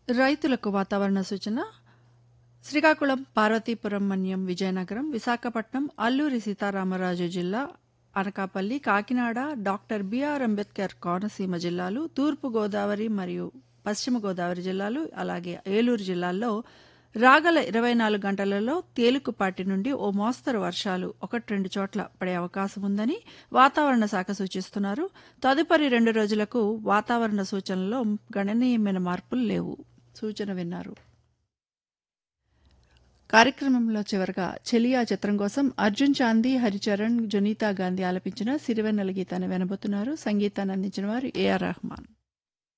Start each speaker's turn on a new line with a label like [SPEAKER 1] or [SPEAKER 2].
[SPEAKER 1] రైతులకు వాతావరణ సూచన శ్రీకాకుళం పార్వతీపురం మన్యం విజయనగరం విశాఖపట్నం అల్లూరి సీతారామరాజు జిల్లా అనకాపల్లి కాకినాడ డాక్టర్ బిఆర్ అంబేద్కర్ కోనసీమ జిల్లాలు తూర్పు గోదావరి మరియు పశ్చిమ గోదావరి జిల్లాలు అలాగే ఏలూరు జిల్లాల్లో రాగల ఇరవై నాలుగు గంటలలో తేలికపాటి నుండి ఓ మోస్తరు వర్షాలు ఒకటి రెండు చోట్ల పడే అవకాశం ఉందని వాతావరణ శాఖ సూచిస్తున్నారు తదుపరి రెండు రోజులకు వాతావరణ సూచనలో గణనీయమైన మార్పులు లేవు సూచన విన్నారు కార్యక్రమంలో చివరగా చెలియా చిత్రం కోసం అర్జున్ చాందీ హరిచరణ్ జునీతా గాంధీ ఆలపించిన సిరివెన్నెల గీతాన్ని వినబోతున్నారు సంగీతాన్ని అందించిన వారు ఏఆర్ రెహమాన్